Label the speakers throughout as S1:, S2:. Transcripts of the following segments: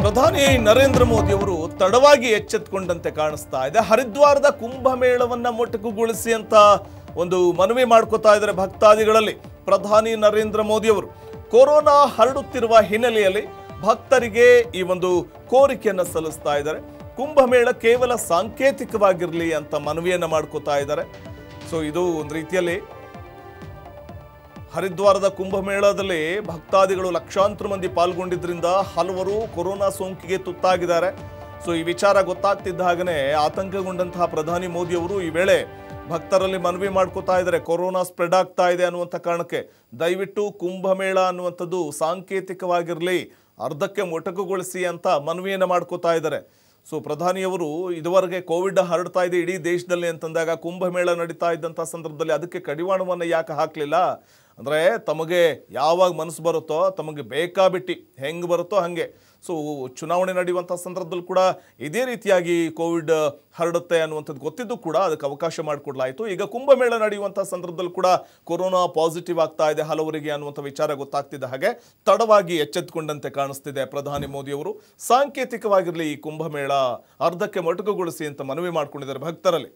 S1: ಪ್ರಧಾನಿ ನರೇಂದ್ರ ಮೋದಿ ಅವರು ತಡವಾಗಿ ಎಚ್ಚೆತ್ತುಕೊಂಡಂತೆ ಕಾಣಿಸ್ತಾ ಇದೆ ಹರಿದ್ವಾರದ ಕುಂಭಮೇಳವನ್ನ ಮೊಟಕುಗೊಳಿಸಿ ಅಂತ ಒಂದು ಮನವಿ ಮಾಡ್ಕೋತಾ ಇದ್ದಾರೆ ಭಕ್ತಾದಿಗಳಲ್ಲಿ ಪ್ರಧಾನಿ ನರೇಂದ್ರ ಮೋದಿ ಅವರು ಕೊರೋನಾ ಹರಡುತ್ತಿರುವ ಹಿನ್ನೆಲೆಯಲ್ಲಿ ಭಕ್ತರಿಗೆ ಈ ಒಂದು ಕೋರಿಕೆಯನ್ನ ಸಲ್ಲಿಸ್ತಾ ಇದ್ದಾರೆ ಕುಂಭಮೇಳ ಕೇವಲ ಸಾಂಕೇತಿಕವಾಗಿರಲಿ ಅಂತ ಮನವಿಯನ್ನ ಮಾಡ್ಕೋತಾ ಇದ್ದಾರೆ ಸೊ ಇದು ಒಂದು ರೀತಿಯಲ್ಲಿ ಹರಿದ್ವಾರದ ಕುಂಭಮೇಳದಲ್ಲಿ ಭಕ್ತಾದಿಗಳು ಲಕ್ಷಾಂತರ ಮಂದಿ ಪಾಲ್ಗೊಂಡಿದ್ರಿಂದ ಹಲವರು ಕೊರೋನಾ ಸೋಂಕಿಗೆ ತುತ್ತಾಗಿದ್ದಾರೆ ಸೊ ಈ ವಿಚಾರ ಗೊತ್ತಾಗ್ತಿದ್ದ ಹಾಗನೆ ಆತಂಕಗೊಂಡಂತಹ ಪ್ರಧಾನಿ ಮೋದಿ ಅವರು ಈ ವೇಳೆ ಭಕ್ತರಲ್ಲಿ ಮನವಿ ಮಾಡ್ಕೋತಾ ಇದ್ದಾರೆ ಕೊರೋನಾ ಸ್ಪ್ರೆಡ್ ಆಗ್ತಾ ಇದೆ ಅನ್ನುವಂಥ ಕಾರಣಕ್ಕೆ ದಯವಿಟ್ಟು ಕುಂಭಮೇಳ ಅನ್ನುವಂಥದ್ದು ಸಾಂಕೇತಿಕವಾಗಿರಲಿ ಅರ್ಧಕ್ಕೆ ಮೊಟಕುಗೊಳಿಸಿ ಅಂತ ಮನವಿಯನ್ನು ಮಾಡ್ಕೋತಾ ಇದ್ದಾರೆ ಸೊ ಪ್ರಧಾನಿಯವರು ಇದುವರೆಗೆ ಕೋವಿಡ್ ಹರಡ್ತಾ ಇದೆ ಇಡೀ ದೇಶದಲ್ಲಿ ಅಂತಂದಾಗ ಕುಂಭಮೇಳ ನಡೀತಾ ಇದ್ದಂಥ ಸಂದರ್ಭದಲ್ಲಿ ಅದಕ್ಕೆ ಕಡಿವಾಣವನ್ನು ಯಾಕೆ ಹಾಕಲಿಲ್ಲ ಅಂದರೆ ತಮಗೆ ಯಾವಾಗ ಮನಸ್ಸು ಬರುತ್ತೋ ತಮಗೆ ಬೇಕಾಬಿಟ್ಟು ಹೆಂಗೆ ಬರುತ್ತೋ ಹಾಗೆ ಸೊ ಚುನಾವಣೆ ನಡೆಯುವಂಥ ಸಂದರ್ಭದಲ್ಲಿ ಕೂಡ ಇದೇ ರೀತಿಯಾಗಿ ಕೋವಿಡ್ ಹರಡುತ್ತೆ ಅನ್ನುವಂಥದ್ದು ಗೊತ್ತಿದ್ದು ಕೂಡ ಅದಕ್ಕೆ ಅವಕಾಶ ಮಾಡಿಕೊಡ್ಲಾಯಿತು ಈಗ ಕುಂಭಮೇಳ ನಡೆಯುವಂಥ ಸಂದರ್ಭದಲ್ಲಿ ಕೂಡ ಕೊರೋನಾ ಪಾಸಿಟಿವ್ ಆಗ್ತಾ ಇದೆ ಹಲವರಿಗೆ ಅನ್ನುವಂಥ ವಿಚಾರ ಗೊತ್ತಾಗ್ತಿದ್ದ ಹಾಗೆ ತಡವಾಗಿ ಎಚ್ಚೆತ್ತುಕೊಂಡಂತೆ ಕಾಣಿಸ್ತಿದೆ ಪ್ರಧಾನಿ ಮೋದಿಯವರು ಸಾಂಕೇತಿಕವಾಗಿರಲಿ ಈ ಕುಂಭಮೇಳ ಅರ್ಧಕ್ಕೆ ಮೊಟಕುಗೊಳಿಸಿ ಅಂತ ಮನವಿ ಮಾಡ್ಕೊಂಡಿದ್ದಾರೆ ಭಕ್ತರಲ್ಲಿ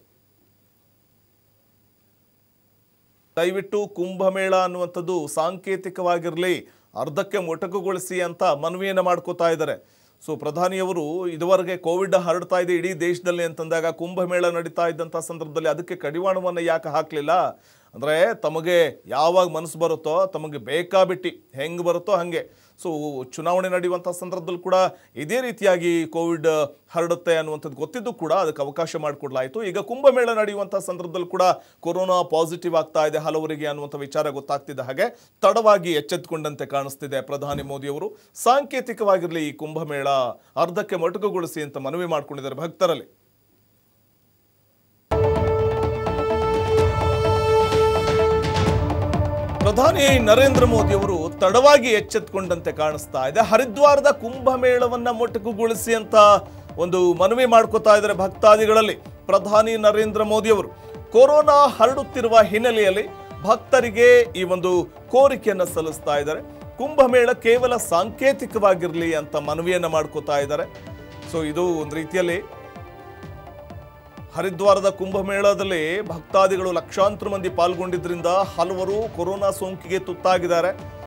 S1: ದಯವಿಟ್ಟು ಕುಂಭಮೇಳ ಅನ್ನುವಂಥದ್ದು ಸಾಂಕೇತಿಕವಾಗಿರಲಿ ಅರ್ಧಕ್ಕೆ ಮೊಟಕುಗೊಳಿಸಿ ಅಂತ ಮನವಿಯನ್ನು ಮಾಡ್ಕೋತಾ ಇದ್ದಾರೆ ಸೊ ಪ್ರಧಾನಿಯವರು ಇದುವರೆಗೆ ಕೋವಿಡ್ ಹರಡ್ತಾ ಇದೆ ಇಡೀ ದೇಶದಲ್ಲಿ ಅಂತಂದಾಗ ಕುಂಭಮೇಳ ನಡೀತಾ ಇದ್ದಂಥ ಸಂದರ್ಭದಲ್ಲಿ ಅದಕ್ಕೆ ಕಡಿವಾಣವನ್ನು ಯಾಕೆ ಹಾಕಲಿಲ್ಲ ಅಂದರೆ ತಮಗೆ ಯಾವಾಗ ಮನಸ್ಸು ಬರುತ್ತೋ ತಮಗೆ ಬೇಕಾಬಿಟ್ಟು ಹೆಂಗೆ ಬರುತ್ತೋ ಹಾಗೆ ಸೊ ಚುನಾವಣೆ ನಡೆಯುವಂಥ ಸಂದರ್ಭದಲ್ಲಿ ಕೂಡ ಇದೇ ರೀತಿಯಾಗಿ ಕೋವಿಡ್ ಹರಡುತ್ತೆ ಅನ್ನುವಂಥದ್ದು ಗೊತ್ತಿದ್ದು ಕೂಡ ಅದಕ್ಕೆ ಅವಕಾಶ ಮಾಡಿಕೊಡ್ಲಾಯಿತು ಈಗ ಕುಂಭಮೇಳ ನಡೆಯುವಂಥ ಸಂದರ್ಭದಲ್ಲಿ ಕೂಡ ಕೊರೋನಾ ಪಾಸಿಟಿವ್ ಆಗ್ತಾ ಇದೆ ಹಲವರಿಗೆ ಅನ್ನುವಂಥ ವಿಚಾರ ಗೊತ್ತಾಗ್ತಿದ್ದ ಹಾಗೆ ತಡವಾಗಿ ಎಚ್ಚೆತ್ತುಕೊಂಡಂತೆ ಕಾಣಿಸ್ತಿದೆ ಪ್ರಧಾನಿ ಮೋದಿಯವರು ಸಾಂಕೇತಿಕವಾಗಿರಲಿ ಈ ಕುಂಭಮೇಳ ಅರ್ಧಕ್ಕೆ ಮೊಟಕುಗೊಳಿಸಿ ಅಂತ ಮನವಿ ಮಾಡ್ಕೊಂಡಿದ್ದಾರೆ ಭಕ್ತರಲ್ಲಿ ಪ್ರಧಾನಿ ನರೇಂದ್ರ ಮೋದಿ ಅವರು ತಡವಾಗಿ ಎಚ್ಚೆತ್ತುಕೊಂಡಂತೆ ಕಾಣಿಸ್ತಾ ಇದೆ ಹರಿದ್ವಾರದ ಕುಂಭಮೇಳವನ್ನ ಮೊಟಕುಗೊಳಿಸಿ ಅಂತ ಒಂದು ಮನವಿ ಮಾಡ್ಕೋತಾ ಇದ್ದಾರೆ ಭಕ್ತಾದಿಗಳಲ್ಲಿ ಪ್ರಧಾನಿ ನರೇಂದ್ರ ಮೋದಿ ಅವರು ಕೊರೋನಾ ಹರಡುತ್ತಿರುವ ಹಿನ್ನೆಲೆಯಲ್ಲಿ ಭಕ್ತರಿಗೆ ಈ ಒಂದು ಕೋರಿಕೆಯನ್ನ ಸಲ್ಲಿಸ್ತಾ ಇದ್ದಾರೆ ಕುಂಭಮೇಳ ಕೇವಲ ಸಾಂಕೇತಿಕವಾಗಿರಲಿ ಅಂತ ಮನವಿಯನ್ನ ಮಾಡ್ಕೋತಾ ಇದ್ದಾರೆ ಸೊ ಇದು ಒಂದು ರೀತಿಯಲ್ಲಿ ಹರಿದ್ವಾರದ ಕುಂಭಮೇಳದಲ್ಲಿ ಭಕ್ತಾದಿಗಳು ಲಕ್ಷಾಂತರ ಮಂದಿ ಪಾಲ್ಗೊಂಡಿದ್ರಿಂದ ಹಲವರು ಕೊರೋನಾ ಸೋಂಕಿಗೆ ತುತ್ತಾಗಿದ್ದಾರೆ